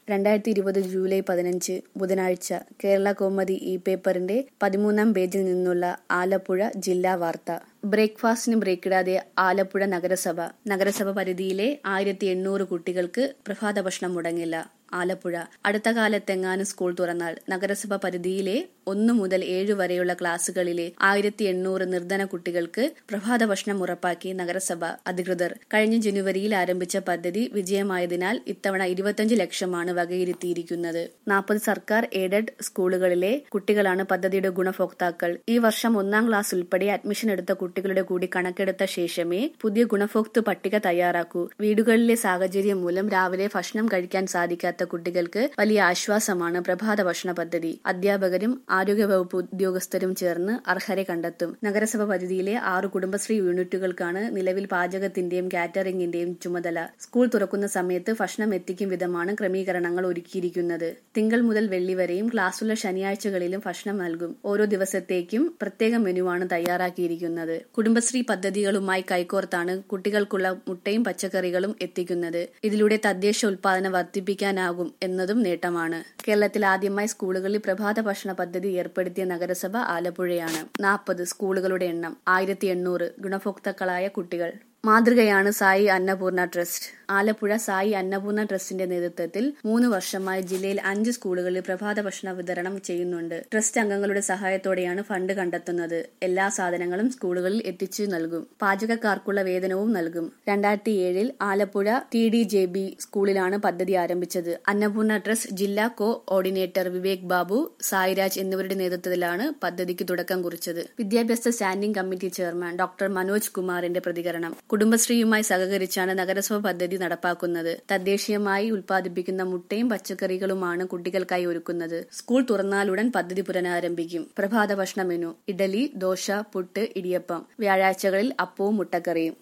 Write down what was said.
രണ്ടായിരത്തി ഇരുപത് ജൂലൈ പതിനഞ്ച് ബുധനാഴ്ച കേരള കൗമുദി ഇ പേപ്പറിന്റെ പതിമൂന്നാം പേജിൽ നിന്നുള്ള ആലപ്പുഴ ജില്ലാ വാർത്ത ബ്രേക്ക്ഫാസ്റ്റിന് ബ്രേക്കിടാതെ ആലപ്പുഴ നഗരസഭ നഗരസഭ പരിധിയിലെ ആയിരത്തി എണ്ണൂറ് കുട്ടികൾക്ക് പ്രഭാത ഭക്ഷണം മുടങ്ങില്ല ആലപ്പുഴ അടുത്ത കാലത്തെങ്ങാനും സ്കൂൾ തുറന്നാൽ നഗരസഭ പരിധിയിലെ ഒന്നു മുതൽ ഏഴു വരെയുള്ള ക്ലാസുകളിലെ ആയിരത്തി എണ്ണൂറ് നിർധന കുട്ടികൾക്ക് പ്രഭാത ഭക്ഷണം ഉറപ്പാക്കി നഗരസഭ അധികൃതർ കഴിഞ്ഞ ജനുവരിയിൽ ആരംഭിച്ച പദ്ധതി വിജയമായതിനാൽ ഇത്തവണ ഇരുപത്തിയഞ്ച് ലക്ഷമാണ് വകയിരുത്തിയിരിക്കുന്നത് നാൽപ്പത് സർക്കാർ എയ്ഡഡ് സ്കൂളുകളിലെ കുട്ടികളാണ് പദ്ധതിയുടെ ഗുണഭോക്താക്കൾ ഈ വർഷം ഒന്നാം ക്ലാസ് ഉൾപ്പെടെ അഡ്മിഷൻ എടുത്ത കുട്ടികളുടെ കൂടി കണക്കെടുത്ത ശേഷമേ പുതിയ ഗുണഭോക്തൃ പട്ടിക തയ്യാറാക്കൂ വീടുകളിലെ സാഹചര്യം മൂലം രാവിലെ ഭക്ഷണം കഴിക്കാൻ സാധിക്കാത്ത കുട്ടികൾക്ക് വലിയ ആശ്വാസമാണ് പ്രഭാത ഭക്ഷണ പദ്ധതി അധ്യാപകരും ആരോഗ്യവകുപ്പ് ഉദ്യോഗസ്ഥരും ചേർന്ന് അർഹരെ കണ്ടെത്തും നഗരസഭ പരിധിയിലെ ആറ് കുടുംബശ്രീ യൂണിറ്റുകൾക്കാണ് നിലവിൽ പാചകത്തിന്റെയും കാറ്ററിംഗിന്റെയും ചുമതല സ്കൂൾ തുറക്കുന്ന സമയത്ത് ഭക്ഷണം എത്തിക്കും വിധമാണ് ക്രമീകരണങ്ങൾ ഒരുക്കിയിരിക്കുന്നത് തിങ്കൾ മുതൽ വെള്ളി വരെയും ക്ലാസ്സുള്ള ശനിയാഴ്ചകളിലും ഭക്ഷണം നൽകും ഓരോ ദിവസത്തേക്കും പ്രത്യേക മെനുവാണ് തയ്യാറാക്കിയിരിക്കുന്നത് കുടുംബശ്രീ പദ്ധതികളുമായി കൈകോർത്താണ് കുട്ടികൾക്കുള്ള മുട്ടയും പച്ചക്കറികളും എത്തിക്കുന്നത് ഇതിലൂടെ തദ്ദേശ ഉൽപാദനം വർദ്ധിപ്പിക്കാനാകും എന്നതും നേട്ടമാണ് കേരളത്തിൽ ആദ്യമായി സ്കൂളുകളിൽ പ്രഭാത ഭക്ഷണ പദ്ധതി ഏർപ്പെടുത്തിയ നഗരസഭ ആലപ്പുഴയാണ് നാൽപ്പത് സ്കൂളുകളുടെ എണ്ണം ആയിരത്തി എണ്ണൂറ് ഗുണഭോക്താക്കളായ കുട്ടികൾ മാതൃകയാണ് സായി അന്നപൂർണ ട്രസ്റ്റ് ആലപ്പുഴ സായി അന്നപൂർണ ട്രസ്റ്റിന്റെ നേതൃത്വത്തിൽ മൂന്ന് വർഷമായി ജില്ലയിൽ അഞ്ച് സ്കൂളുകളിൽ പ്രഭാത ഭക്ഷണ വിതരണം ചെയ്യുന്നുണ്ട് ട്രസ്റ്റ് അംഗങ്ങളുടെ സഹായത്തോടെയാണ് ഫണ്ട് കണ്ടെത്തുന്നത് എല്ലാ സാധനങ്ങളും സ്കൂളുകളിൽ എത്തിച്ചു നൽകും പാചകക്കാർക്കുള്ള വേതനവും നൽകും രണ്ടായിരത്തി ഏഴിൽ Alappuzha T D J B സ്കൂളിലാണ് പദ്ധതി ആരംഭിച്ചത് അന്നപൂർണ ട്രസ്റ്റ് ജില്ലാ കോ ഓർഡിനേറ്റർ വിവേക് ബാബു സായിരാജ് എന്നിവരുടെ നേതൃത്വത്തിലാണ് പദ്ധതിക്ക് തുടക്കം കുറിച്ചത് വിദ്യാഭ്യാസ standing committee chairman doctor Manoj കുമാറിന്റെ പ്രതികരണം കുടുംബശ്രീയുമായി സഹകരിച്ചാണ് നഗരസഭ പദ്ധതി നടപ്പാക്കുന്നത് തദ്ദേശീയമായി ഉൽപ്പാദിപ്പിക്കുന്ന മുട്ടയും പച്ചക്കറികളുമാണ് കുട്ടികൾക്കായി ഒരുക്കുന്നത് സ്കൂൾ തുറന്നാലുടൻ പദ്ധതി പുനരാരംഭിക്കും പ്രഭാത ഭക്ഷണ മെനു ഇഡലി ദോശ പുട്ട് ഇടിയപ്പം വ്യാഴാഴ്ചകളിൽ അപ്പവും മുട്ടക്കറിയും